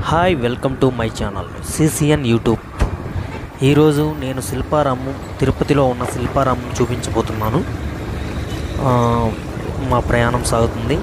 Hi welcome to my channel CCN YouTube ఈరోజు నేను శిల్పారామం తిరుపతిలో ఉన్న శిల్పారామం చూపించబోతున్నాను ఆ, మా ప్రయాణం సాగుతుంది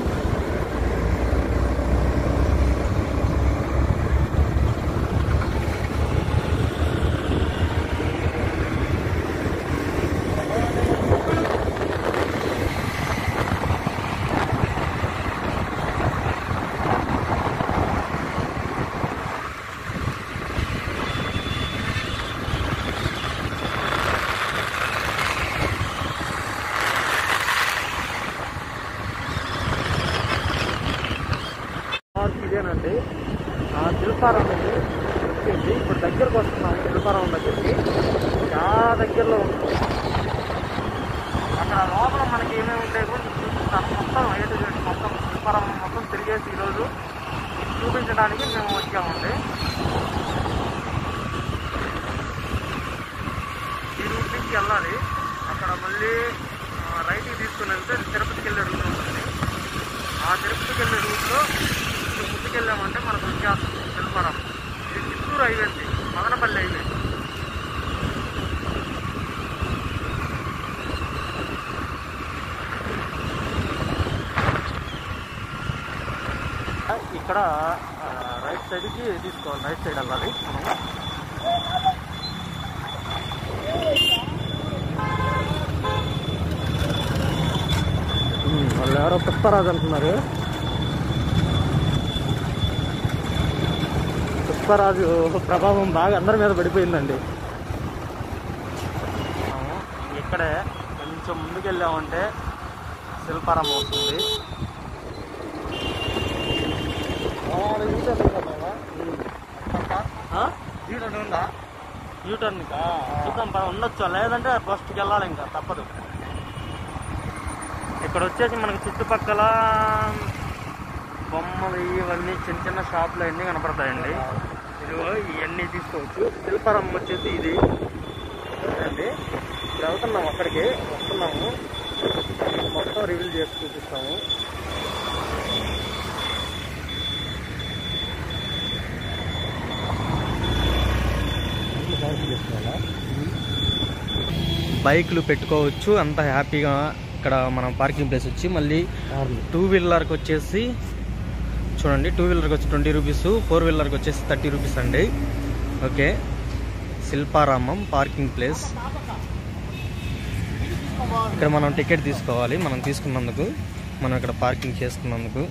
ఇదేనండి శిల్పారామం వచ్చేసి ఇప్పుడు దగ్గరకు వస్తున్నాము శిల్పారామం దగ్గరికి చాలా దగ్గరలో ఉంటుంది అక్కడ లోపల మనకి ఏమేమి ఉంటాయి కూడా మీకు చూపిస్తాను మొత్తం ఏ టు జెడ్ మొత్తం శిల్పారామం మొత్తం తిరిగేసి ఈరోజు మీకు చూపించడానికి మేము వచ్చామండి ఈ రూట్ నుంచి వెళ్ళాలి అక్కడ మళ్ళీ ఆ, రైట్కి తీసుకుని వెళ్తే తిరుపతికి వెళ్ళే రూట్ ఉంటుంది ఆ తిరుపతికి వెళ్ళే రూట్లో కొంచెం ముందుకు వెళ్ళామంటే మనకు వచ్చేస్తుంది శిల్పారామం ఇది చిత్తూరు హైవే అండి మదనపల్లి హైవే ఇక్కడ ఆ, రైట్ సైడ్కి తీసుకోవాలి రైట్ సైడ్ వెళ్ళాలి మనం ఉమ్, వాళ్ళు ఎవరో పుష్పరాజు అంటున్నారు పుష్పరాజు ప్రభావం బాగా అందరి మీద పడిపోయిందండి మనము ఇక్కడే కొంచెం ముందుకు వెళ్ళామంటే శిల్పారామం వస్తుంది యూటర్న్ ఉందా యూటర్న్ చూద్దాం పద ఉండొచ్చు లేదంటే ఫస్ట్కి వెళ్ళాలి ఇంకా తప్పదు ఇక్కడ వచ్చేసి మనకి చుట్టుపక్కల బొమ్మలు ఇవన్నీ చిన్న చిన్న షాపులు అన్నీ కనపడతాయండి ఇదిగో ఇవన్నీ తీసుకోవచ్చు శిల్పారం వచ్చేసి ఇది అండి ఇప్పుడు వెళ్తున్నాము అక్కడికి వస్తున్నాము మొత్తం రివీల్ చేసి చూపిస్తాము బైక్లు పెట్టుకోవచ్చు అంత హ్యాపీగా ఇక్కడ మనం పార్కింగ్ ప్లేస్ వచ్చి మళ్ళీ టూ వీలర్కి వచ్చేసి చూడండి టూ వీలర్కి వచ్చి ట్వంటీ రూపీస్ ఫోర్ వీలర్కి వచ్చేసి థర్టీ రూపీస్ అండి ఓకే శిల్పారామం పార్కింగ్ ప్లేస్ ఇక్కడ మనం టికెట్ తీసుకోవాలి మనం తీసుకున్నందుకు మనం ఇక్కడ పార్కింగ్ చేసుకున్నందుకు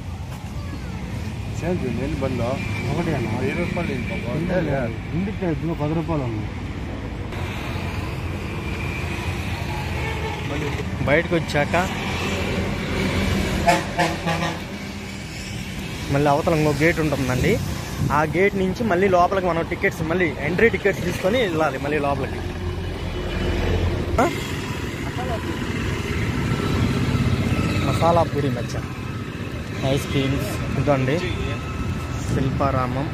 నేను బందో ఒకటి అన్న వెయ్యి రూపాయలు ఇంటికి ఇదిగో పది రూపాయలు అన్న బయటకు వచ్చాక మళ్ళీ అవతల ఇంకో గేట్ ఉంటుందండి ఆ గేట్ నుంచి మళ్ళీ లోపలికి మనం టికెట్స్ మళ్ళీ ఎంట్రీ టికెట్స్ తీసుకొని వెళ్ళాలి మళ్ళీ లోపలికి ఆ? మసాలా పూరి మచ్చ ఐస్ క్రీమ్స్ ఇదండి శిల్పారామం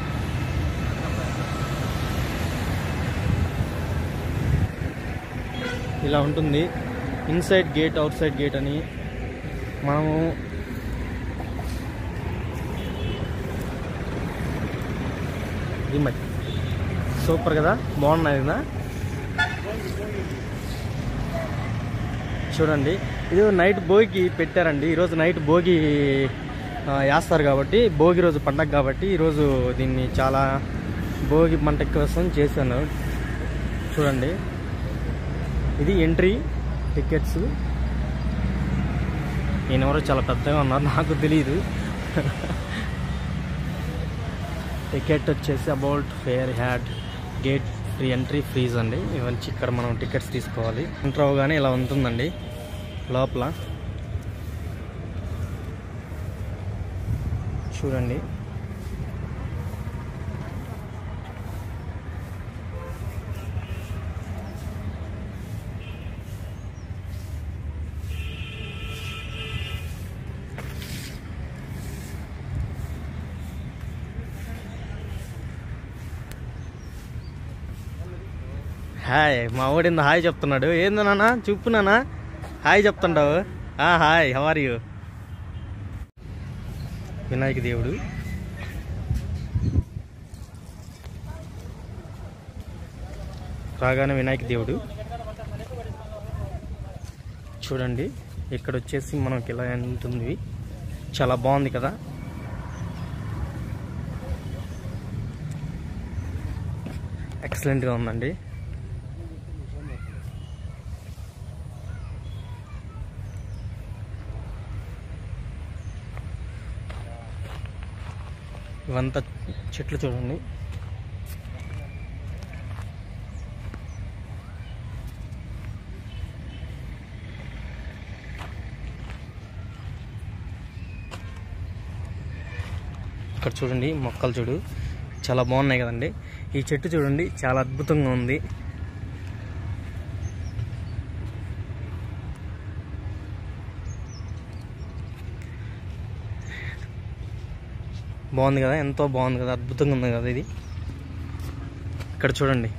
ఇలా ఉంటుంది inside gate outside gate అని మనము ఇది మరి సూపర్ కదా బాగున్నాయి కదా చూడండి ఇది నైట్ భోగి పెట్టారండి ఈరోజు నైట్ భోగి ఆ, వేస్తారు కాబట్టి భోగి రోజు పండగ కాబట్టి ఈరోజు దీన్ని చాలా భోగి మంట కోసం చేశాను చూడండి ఇది ఎంట్రీ టికెట్స్ ఈయనెవరో చాలా పెద్దగా ఉన్నారు నాకు తెలియదు టికెట్ వచ్చేసి about fare had gate free entry freeze అండి ఇవన్నీ ఇక్కడ మనం టికెట్స్ తీసుకోవాలి ఎంటర్ అవగానే ఇలా ఉంటుందండి లోపల చూడండి హాయ్ మా ఓడింది హాయ్ చెప్తున్నాడు ఏంది నాన్న చూపు నాన్న హాయ్ చెప్తుండవు ఆ, hi how are you Vinayaka దేవుడు రాగానే వినాయక దేవుడు చూడండి ఇక్కడ వచ్చేసి మనకి ఇలా ఉంటుంది చాలా బాగుంది కదా ఎక్సలెంట్గా ఉందండి ఇవంతా చెట్లు చూడండి ఇక్కడ చూడండి మొక్కలు చూడు చాలా బాగున్నాయి కదండి ఈ చెట్టు చూడండి చాలా అద్భుతంగా ఉంది బాగుంది కదా ఎంతో బాగుంది కదా అద్భుతంగా ఉంది కదా ఇది ఇక్కడ చూడండి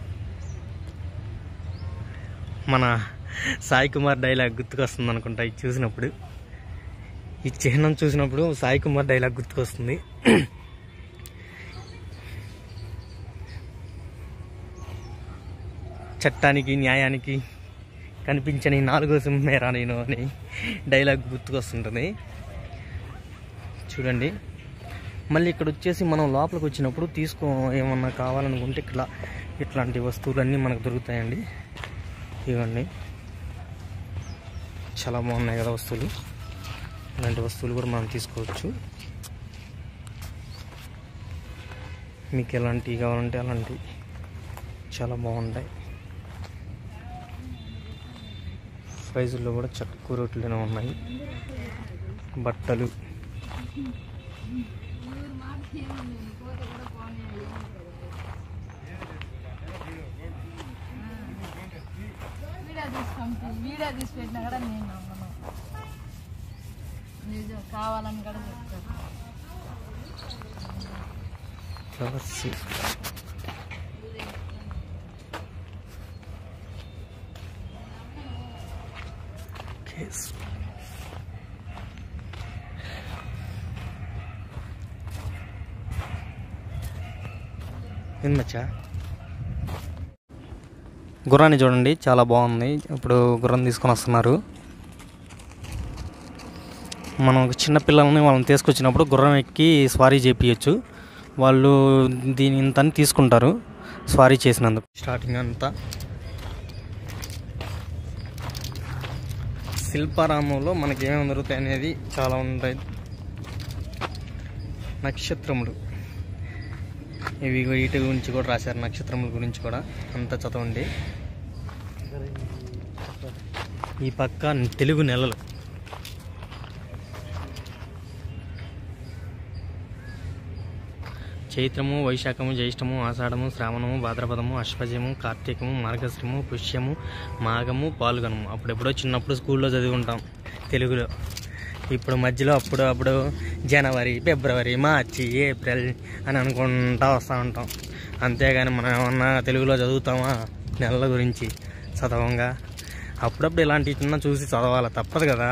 మన సాయి కుమార్ డైలాగ్ గుర్తుకొస్తుంది అనుకుంటా ఇది చూసినప్పుడు ఈ చిహ్నం చూసినప్పుడు సాయి కుమార్ డైలాగ్ గుర్తుకొస్తుంది చట్టానికి న్యాయానికి కనిపించని నాలుగో సింహేరా నేను అని డైలాగ్ గుర్తుకొస్తుంటుంది చూడండి మళ్ళీ ఇక్కడ వచ్చేసి మనం లోపలికి వచ్చినప్పుడు తీసుకో ఏమన్నా కావాలనుకుంటే ఇట్లా ఇట్లాంటి వస్తువులన్నీ మనకు దొరుకుతాయండి ఇవన్నీ చాలా బాగున్నాయి కదా వస్తువులు ఇలాంటి వస్తువులు కూడా మనం తీసుకోవచ్చు మీకు ఎలాంటివి కావాలంటే అలాంటివి చాలా బాగుంటాయి ప్రైజుల్లో కూడా చక్కువ రేట్లోనే ఉన్నాయి బట్టలు వీడియో తీసుకుంటాం వీడియో తీసి పెట్టినా కూడా నేను నమ్మను నిజం కావాలని కూడా చెప్తాను ఫ్లవర్స్ కేస్ ఏం మచ్చా గుర్రాన్ని చూడండి చాలా బాగుంది ఇప్పుడు గుర్రం తీసుకొని వస్తున్నారు మనం చిన్న పిల్లల్ని వాళ్ళని తీసుకొచ్చినప్పుడు గుర్రం ఎక్కి స్వారీ చేపించచ్చు వాళ్ళు దీని ఇంత అని తీసుకుంటారు స్వారీ చేసినందుకు స్టార్టింగ్ అంతా శిల్పారామంలో మనకి ఏమేమి దొరుకుతాయి అనేది చాలా ఉంటాయి నక్షత్రములు ఇవి వీటి గురించి కూడా రాశారు నక్షత్రముల గురించి కూడా అంతా చదవండి ఈ పక్క తెలుగు నెలలు చైత్రము వైశాఖము జ్యేష్ఠము ఆషాఢము శ్రావణము భాద్రపదము అశ్వజము కార్తీకము మార్గశ్రము పుష్యము మాఘము పాల్గొనము అప్పుడెప్పుడో చిన్నప్పుడు స్కూల్లో చదివి ఉంటాం తెలుగులో ఇప్పుడు మధ్యలో అప్పుడు అప్పుడు జనవరి ఫిబ్రవరి మార్చి ఏప్రిల్ అని అనుకుంటా వస్తూ ఉంటాం అంతేగాని మనం ఏమన్నా తెలుగులో చదువుతామా నెలల గురించి చదవంగా అప్పుడప్పుడు ఇలాంటి చిన్న చూసి చదవాలి తప్పదు కదా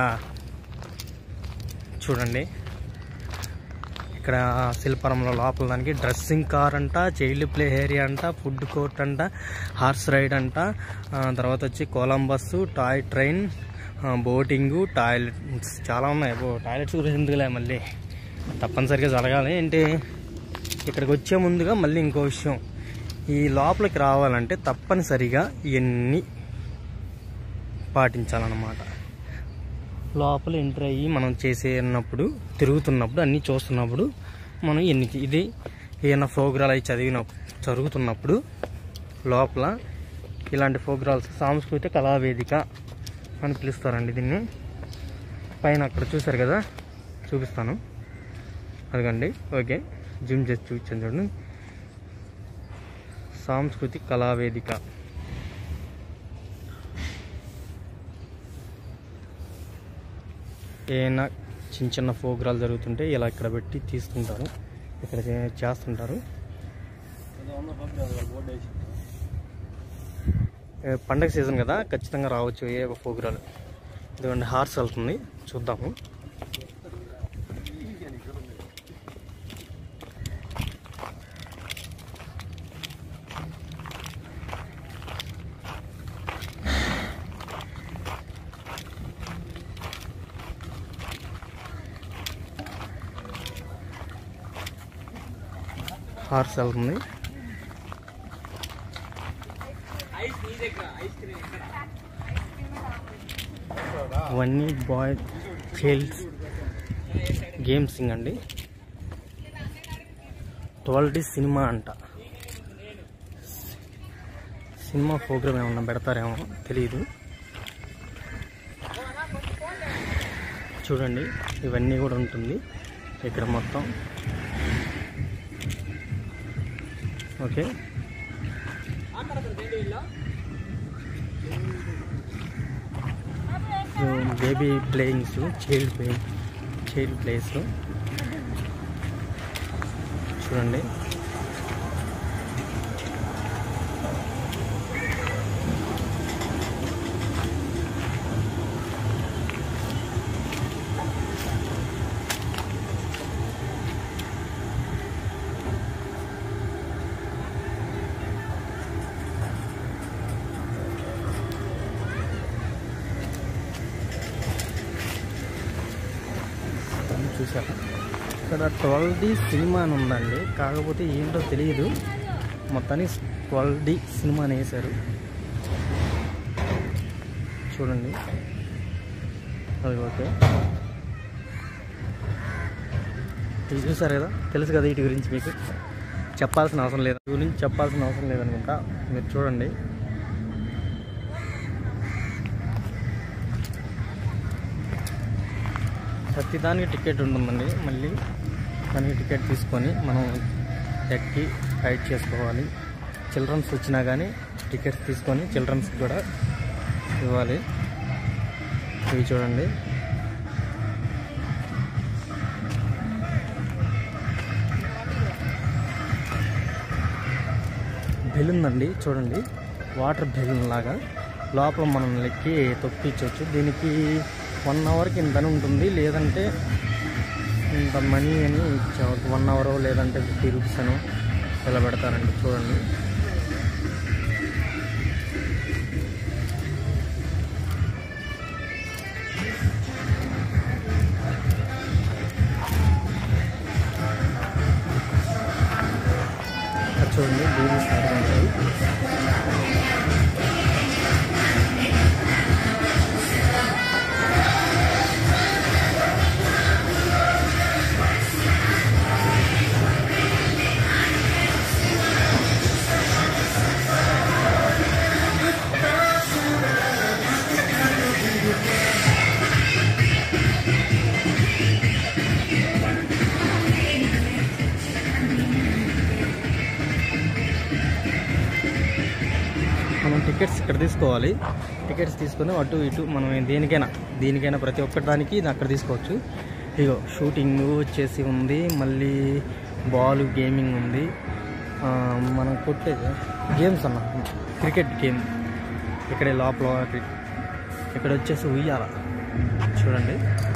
చూడండి ఇక్కడ శిల్పారంలో లోపల దానికి డ్రెస్సింగ్ కార్ అంట చైల్డ్ ప్లే ఏరియా అంట ఫుడ్ కోర్ట్ అంట హార్స్ రైడ్ అంట ఆ, తర్వాత వచ్చి కొలంబస్ టాయ్ ట్రైన్ ఆ, బోటింగు టాయిలెట్స్ చాలా ఉన్నాయి బో టాయిలెట్స్ గురించి ఎందుకులే మళ్ళీ తప్పనిసరిగా జరగాలి ఏంటి ఇక్కడికి వచ్చే ముందుగా మళ్ళీ ఇంకో విషయం ఈ లోపలికి రావాలంటే తప్పనిసరిగా ఇవన్నీ పాటించాలన్నమాట లోపల ఎంటర్ అయ్యి మనం చేసేటప్పుడు తిరుగుతున్నప్పుడు అన్నీ చూస్తున్నప్పుడు మనం ఎన్ని ఇది ఏమైనా ప్రోగ్రాలు అవి చదివిన జరుగుతున్నప్పుడు లోపల ఇలాంటి ప్రోగ్రాల్స్ సాంస్కృతిక కళావేదిక అని పిలుస్తారండి దీన్ని పైన అక్కడ చూశారు కదా చూపిస్తాను అదిగండి ఓకే జిమ్ చేసి చూపించాను చూడండి సాంస్కృతిక కళావేదిక ఏమైనా చిన్న చిన్న ప్రోగ్రాలు జరుగుతుంటే ఇలా ఇక్కడ పెట్టి తీస్తుంటారు ఇక్కడ చే- చేస్తుంటారు ఏ, పండగ సీజన్ కదా ఖచ్చితంగా రావచ్చు ఏ ఒక ప్రోగ్రాలు ఇదిగోండి హార్స్ వెళ్తుంది చూద్దాము హార్స్ వెళ్తుంది ఇవన్నీ బాయ్ చైల్డ్స్ గేమ్సింగ్ అండి ట్వెల్వ్ డి సినిమా అంట సినిమా ప్రోగ్రామ్ ఏమన్నా పెడతారేమో తెలియదు చూడండి ఇవన్నీ కూడా ఉంటుంది ఇక్కడ మొత్తం okay baby playings child play child place చూడండి అని చూసారు ఇక్కడ ట్వెల్వ్ డి సినిమా అని ఉందండి కాకపోతే ఏంటో తెలియదు మొత్తానికి ట్వెల్వ్ డి సినిమా అని వేశారు చూడండి అది ఓకే ఇది చూసారు కదా తెలుసు కదా వీటి గురించి మీకు చెప్పాల్సిన అవసరం లేదు వీటి గురించి చెప్పాల్సిన అవసరం లేదనుకుంటా మీరు చూడండి ప్రతిదానికి టికెట్ ఉంటుందండి మళ్ళీ దానికి టికెట్ తీసుకొని మనం ఎక్కి రైడ్ చేసుకోవాలి చిల్డ్రన్స్ వచ్చినా కానీ టికెట్స్ తీసుకొని చిల్డ్రన్స్కి కూడా ఇవ్వాలి ఇవి చూడండి బెలూన్ అండి చూడండి వాటర్ బెలూన్ లాగా లోపల మనం లెక్కి తొక్కించవచ్చు దీనికి వన్ అవర్కి ఇంత అని ఉంటుంది లేదంటే ఇంత మనీ అని వన్ అవర్ లేదంటే ఫిఫ్టీ రూపీస్ అని ఇలా పెడతారండి చూడండి ఇక్కడ చూడండి బేబీస్ ఆడుకుంటారు మనం టికెట్స్ ఇక్కడ తీసుకోవాలి టికెట్స్ తీసుకొని అటు ఇటు మనం దేనికైనా దేనికైనా ప్రతి ఒక్కటి దానికి ఇది అక్కడ తీసుకోవచ్చు ఇగో షూటింగ్ వచ్చేసి ఉంది మళ్ళీ బాల్ గేమింగ్ ఉంది ఆ, మనం కొట్టేది గేమ్స్ అన్న క్రికెట్ గేమ్ ఇక్కడే లోపల క్రి- ఇక్కడ వచ్చేసి ఉయ్యాల చూడండి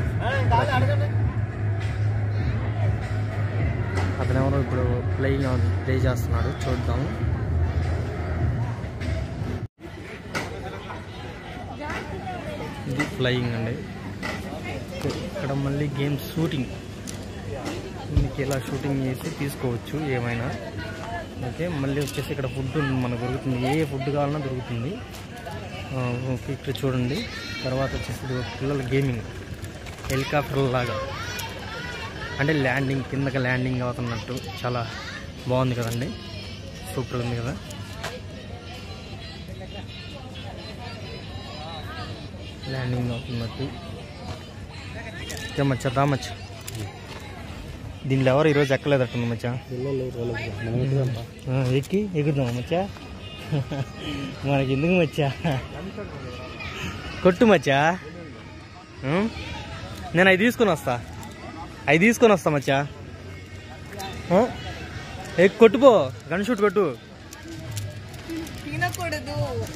అతనెవరో ఇప్పుడు ప్లేయింగ్ ప్లే చేస్తున్నాడు చూద్దాము ఇది ఫ్లయింగ్ అండి ఇక్కడ మళ్ళీ గేమ్ షూటింగ్ మీకు ఇలా షూటింగ్ చేసి తీసుకోవచ్చు ఏమైనా ఓకే మళ్ళీ వచ్చేసి ఇక్కడ ఫుడ్ మనకు దొరుకుతుంది ఏ ఫుడ్ కావాలన్నా దొరుకుతుంది ఆ, ఓకే ఇక్కడ చూడండి తర్వాత వచ్చేసి ఇది ఒక పిల్లల గేమింగ్ హెలికాప్టర్ లాగా అంటే ల్యాండింగ్ కిందకి ల్యాండింగ్ అవుతున్నట్టు చాలా బాగుంది కదండి సూపర్ ఉంది కదా ల్యాండింగ్ అవుతున్నట్టు ఓకే మచ్చా దా మచ్చా దీనిలో ఎవరు ఈరోజు ఎక్కలేదట్టుంది మచ్చా ఆ, ఎక్కి ఎగురుదాం మచ్చా మనకి ఎందుకు మచ్చా కొట్టు మచ్చా ఉం? నేను అవి తీసుకొని వస్తా అవి తీసుకొని వస్తా మచ్చా ఆ? ఎక్కి కొట్టుపో గన్ షూట్ కొట్టు తినకూడదు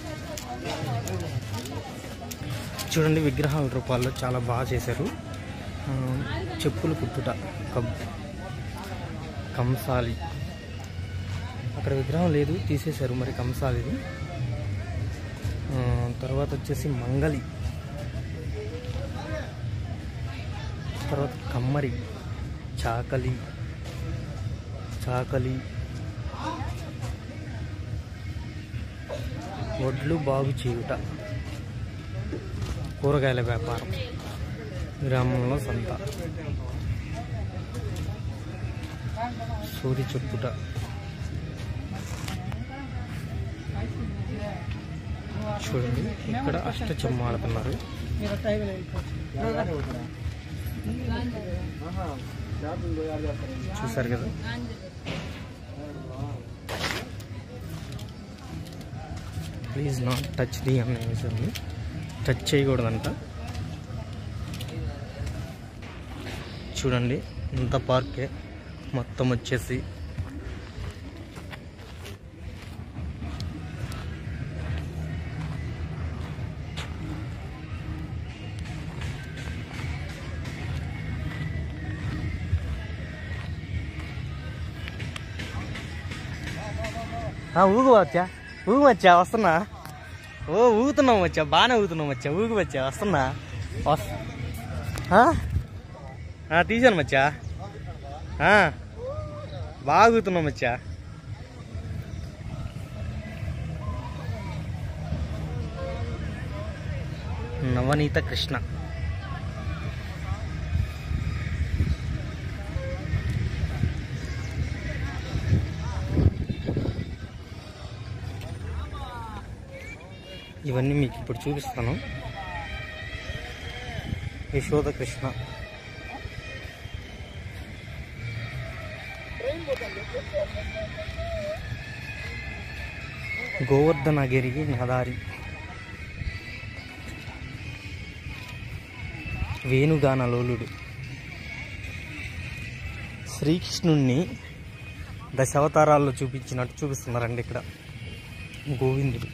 చూడండి విగ్రహాల రూపాల్లో చాలా బాగా చేశారు ఆ, చెప్పులు కుట్టుట కం కంసాలి అక్కడ విగ్రహం లేదు తీసేశారు మరి కంసాలిది ఆ, తర్వాత వచ్చేసి మంగలి తర్వాత కమ్మరి చాకలి చాకలి వడ్లు బాగు చేయుట కూరగాయల వ్యాపారం గ్రామంలో సంత సూది చెప్పుట చూడండి ఇక్కడ అష్టచెమ్మ ఆడుతున్నారు చూసారు కదా ప్లీజ్ నాట్ టచ్ ది అనే విషయాన్ని టచ్ చేయకూడదంట చూడండి ఇంత పార్కే మొత్తం వచ్చేసి ఊగు వచ్చా ఊగు వచ్చా వస్తున్నా ఓ ఊగుతున్నాం వచ్చా బాగానే ఊగుతున్నాం వచ్చా ఊగు వచ్చా వస్తున్నా వస్ ఆ? ఆ, తీశాను మచ్చా ఆ, బాగా ఊగుతున్నాం మచ్చా నవనీత కృష్ణ ఇవన్నీ మీకు ఇప్పుడు చూపిస్తాను యశోద కృష్ణ గోవర్ధనగిరి నదారి వేణుగాన లోలుడు శ్రీకృష్ణుణ్ణి దశావతారాల్లో చూపించినట్టు చూపిస్తున్నారండి ఇక్కడ గోవిందుడు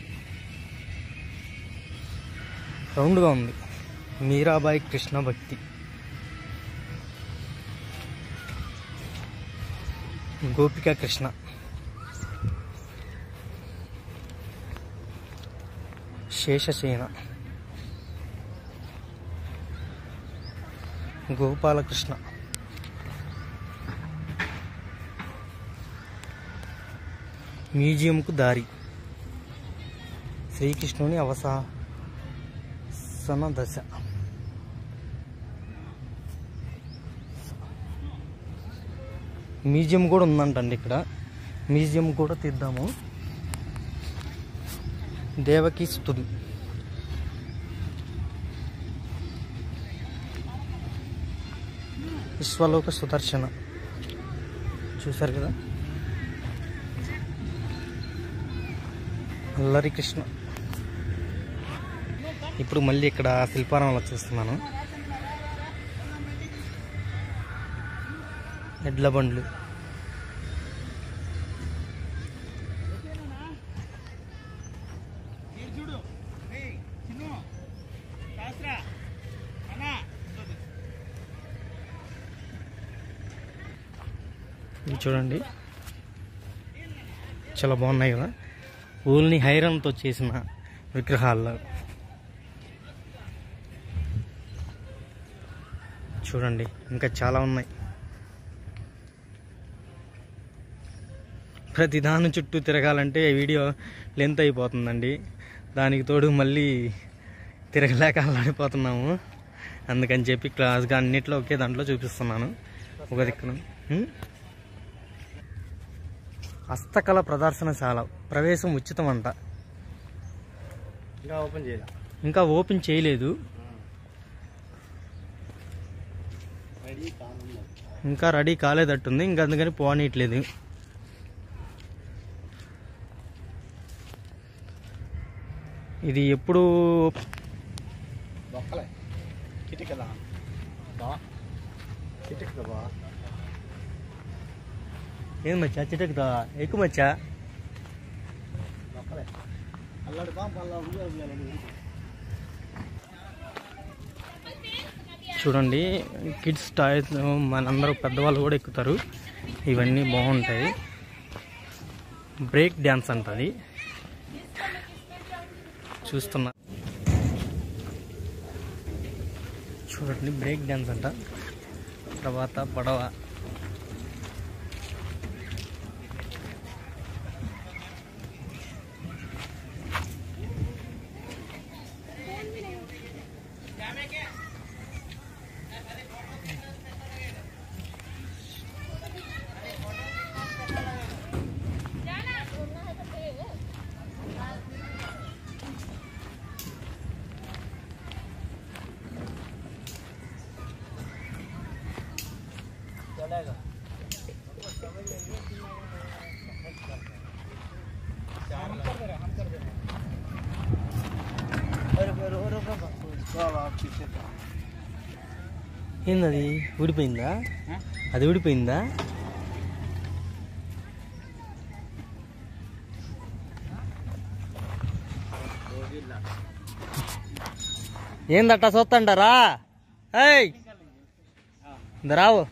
రౌండ్గా ఉంది మీరాబాయి కృష్ణ భక్తి గోపిక కృష్ణ శేషసేన గోపాలకృష్ణ మ్యూజియంకు దారి శ్రీకృష్ణుని అవసా సన దశ మ్యూజియం కూడా ఉందంటండి ఇక్కడ మ్యూజియం కూడా తీద్దాము దేవకి స్తుతి విశ్వలోక సుదర్శన చూసారు కదా అల్లరి కృష్ణ ఇప్పుడు మళ్ళీ ఇక్కడ శిల్పారామంలో చూస్తున్నాను ఎడ్ల బండ్లు ఇవి చూడండి చాలా బాగున్నాయి కదా ఊల్ని హైరన్తో చేసిన విగ్రహాల్లో చూడండి ఇంకా చాలా ఉన్నాయి ప్రతి దాని చుట్టూ తిరగాలంటే వీడియో లెంత్ అయిపోతుందండి దానికి తోడు మళ్ళీ తిరగలేక అల్లాడిపోతున్నాము అందుకని చెప్పి క్లాస్గా అన్నిట్లో ఒకే దాంట్లో చూపిస్తున్నాను ఒక దిక్కున ఉం? హస్తకళ ప్రదర్శనశాల ప్రవేశం ఉచితం అంట ఇంకా ఓపెన్ చేయాలి ఇంకా ఓపెన్ చేయలేదు రెడీ కానున్నది ఇంకా రెడీ కాలేదట్టుంది ఇంకా అందుకని పోనీయట్లేదు ఇది ఎప్పుడు బొక్కలే కిటికదా బా కిటికదా బా ఏం మచ్చా చిటకుతా ఎక్కువ మచ్చా బొక్కలే అల్లాడి బా మళ్ళా ఉయ్యాలి చూడండి కిడ్స్ టాయ్స్ మనందరూ పెద్దవాళ్ళు కూడా ఎక్కుతారు ఇవన్నీ బాగుంటాయి బ్రేక్ డ్యాన్స్ అంటది చూస్తున్నా చూడండి బ్రేక్ డ్యాన్స్ అంట తర్వాత పడవ ఏందది ఊడిపోయిందా అది ఊడిపోయిందా ఏందట్టా చూస్తంటారా ఏయ్ ఇంద రావు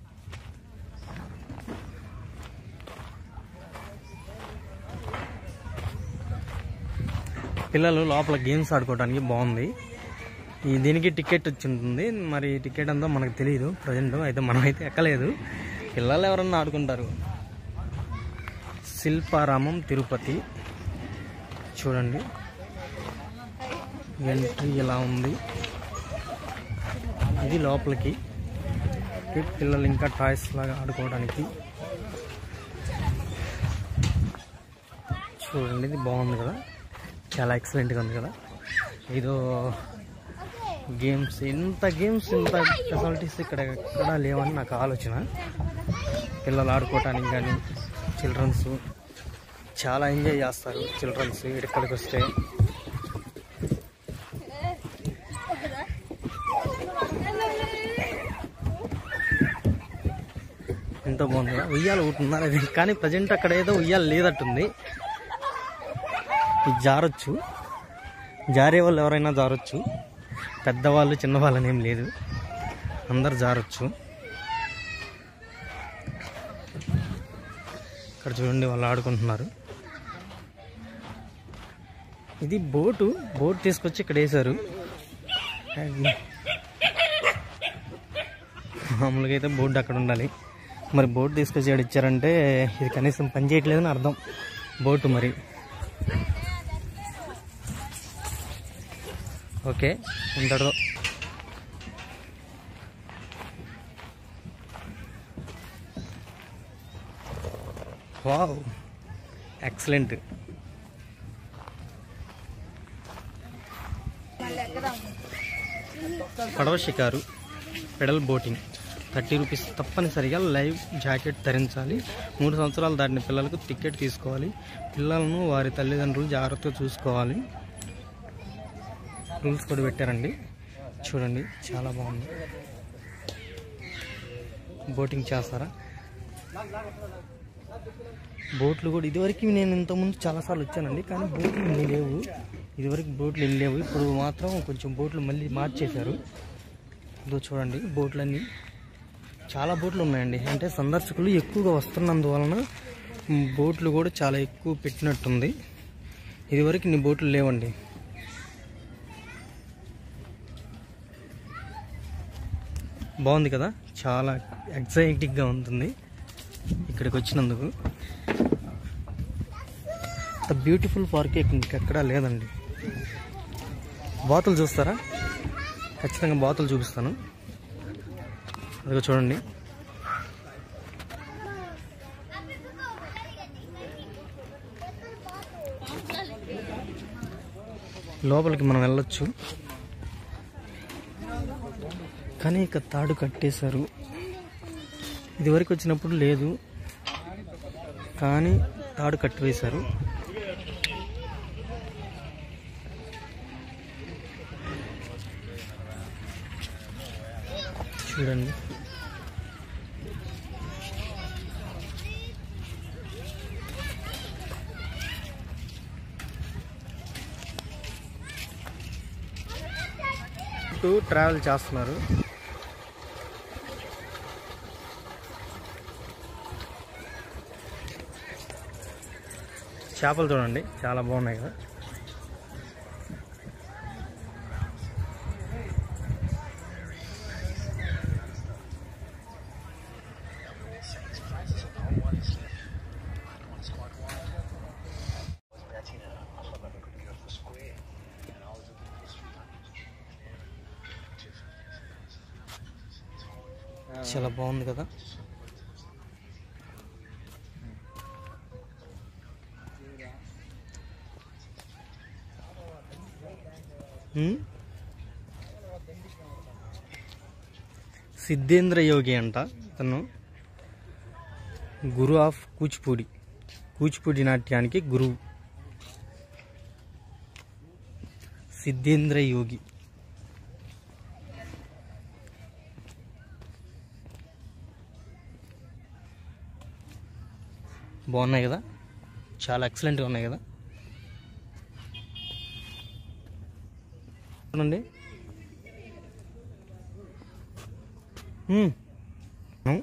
పిల్లలు లోపల గేమ్స్ ఆడుకోవడానికి బాగుంది ఈ దీనికి టికెట్ వచ్చి ఉంటుంది మరి టికెట్ అంతా మనకు తెలియదు ప్రజెంట్ అయితే మనమైతే ఎక్కలేదు పిల్లలు ఎవరన్నా ఆడుకుంటారు శిల్పారామం తిరుపతి చూడండి ఎంట్రీ ఇలా ఉంది ఇది లోపలికి పిల్లలు ఇంకా టాయ్స్ లాగా ఆడుకోవడానికి చూడండి ఇది బాగుంది కదా చాలా ఎక్సలెంట్గా ఉంది కదా ఏదో గేమ్స్ ఇంత గేమ్స్ ఇంత ఫెసిలిటీస్ ఇక్కడ ఎక్కడా లేవని నాకు ఆలోచన పిల్లలు ఆడుకోవటానికి కానీ చిల్డ్రన్స్ చాలా ఎంజాయ్ చేస్తారు చిల్డ్రన్స్ ఇక్కడికి వస్తే ఎంత బాగుంది కదా ఉయ్యాల ఊటున్నారు అది కానీ ప్రజెంట్ అక్కడ ఏదో ఉయ్యాల లేదట్టుంది ఇది జారొచ్చు జారే వాళ్ళు ఎవరైనా జారొచ్చు పెద్దవాళ్ళు చిన్నవాళ్ళని ఏం లేదు అందరు జారొచ్చు ఇక్కడ చూడండి వాళ్ళు ఆడుకుంటున్నారు ఇది బోటు బోట్ తీసుకొచ్చి ఇక్కడ వేశారు మామూలుగా అయితే బోర్డు అక్కడ ఉండాలి మరి బోట్ తీసుకొచ్చి ఇక్కడ ఇచ్చారంటే ఇది కనీసం పని చేయట్లేదని అర్థం బోటు మరి ఓకే ఇంతటితో వావ్ ఎక్సలెంట్ పడవ షికారు పెడల్ బోటింగ్ థర్టీ రూపీస్ తప్పనిసరిగా లైవ్ జాకెట్ ధరించాలి మూడు సంవత్సరాలు దాటిన పిల్లలకు టికెట్ తీసుకోవాలి పిల్లలను వారి తల్లిదండ్రులు జాగ్రత్తగా చూసుకోవాలి రూల్స్ కూడా పెట్టారండి చూడండి చాలా బాగుంది బోటింగ్ చేస్తారా బోట్లు కూడా ఇదివరకు నేను ఇంతకుముందు చాలాసార్లు వచ్చానండి కానీ బోట్లు ఇన్ని లేవు ఇదివరకు బోట్లు ఎన్ని లేవు ఇప్పుడు మాత్రం కొంచెం బోట్లు మళ్ళీ మార్చేశారు ఇదో చూడండి బోట్లన్నీ చాలా బోట్లు ఉన్నాయండి అంటే సందర్శకులు ఎక్కువగా వస్తున్నందువలన మ్, బోట్లు కూడా చాలా ఎక్కువ పెట్టినట్టుంది ఇదివరకు ఇన్ని బోట్లు లేవండి బాగుంది కదా చాలా ఎగ్జైటింగ్గా ఉంటుంది ఇక్కడికి వచ్చినందుకు అంత బ్యూటిఫుల్ పార్క్ ఇంకెక్కడా లేదండి బాతులు చూస్తారా ఖచ్చితంగా బాతులు చూపిస్తాను అదిగో చూడండి లోపలికి మనం వెళ్ళొచ్చు కానీ ఇక తాడు కట్టేశారు ఇదివరకు వచ్చినప్పుడు లేదు కానీ తాడు కట్టివేశారు చూడండి చుట్టూ ట్రావెల్ చేస్తున్నారు చేపలు చూడండి చాలా బాగున్నాయి కదా చాలా బాగుంది కదా ఉమ్? సిద్ధేంద్ర యోగి అంట తను గురు ఆఫ్ కూచిపూడి కూచిపూడి నాట్యానికి గురువు సిద్ధేంద్ర యోగి బాగున్నాయి కదా చాలా ఎక్సలెంట్గా ఉన్నాయి కదా చూడండి మ్మ్. మ్మ్.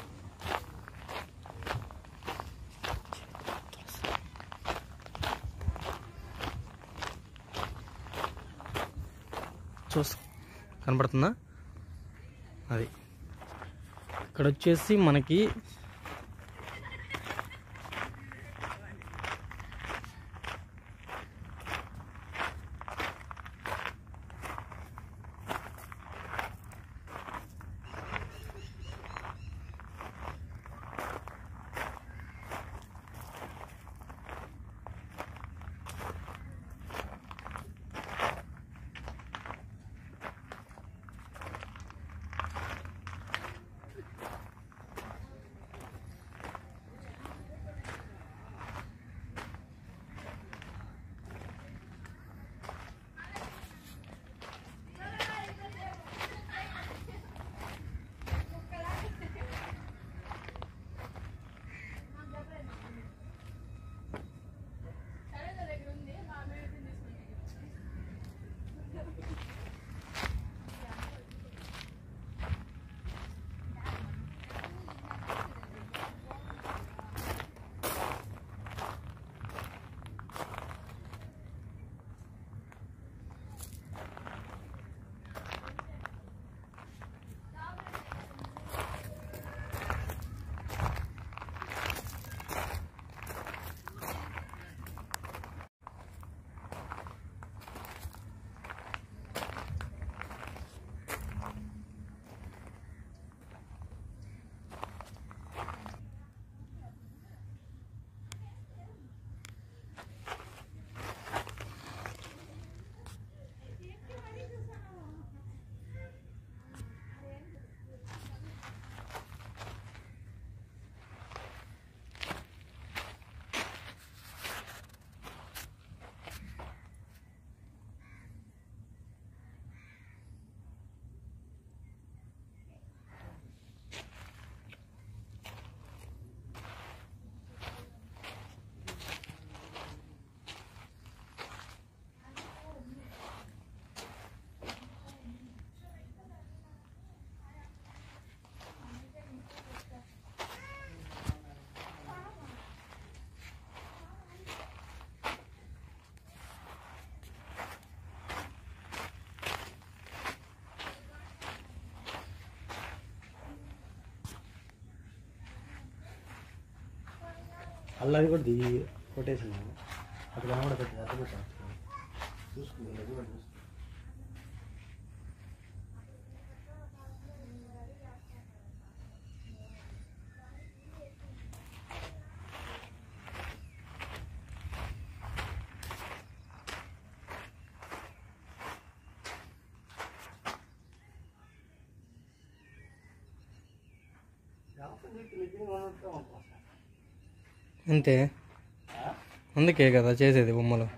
చూస్ కనపడుతుందా అది ఇక్కడ వచ్చేసి మనకి అల్లది కూడా దిగి కొట్టేసింది అక్కడ కూడా పెట్టి అట్లా పెట్టా చూసుకుంది అది కూడా చూసుకుంది అంతే అందుకే కదా చేసేది బొమ్మలు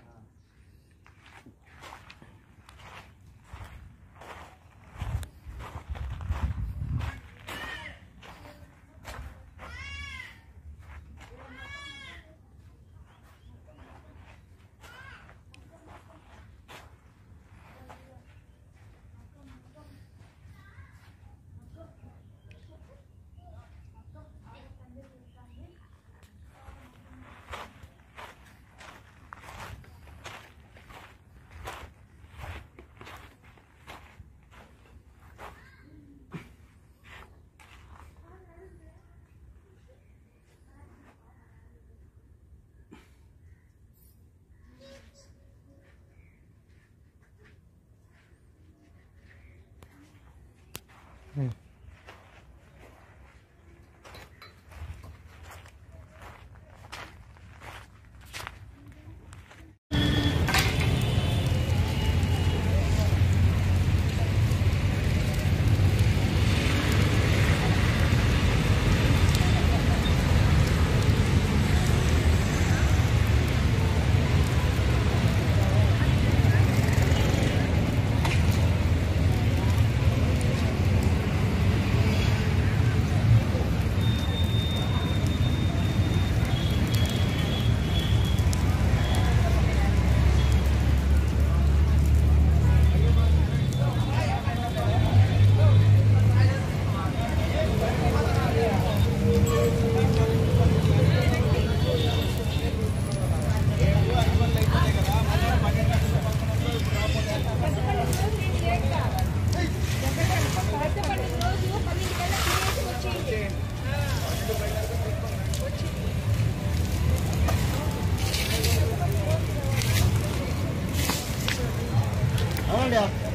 అవునండి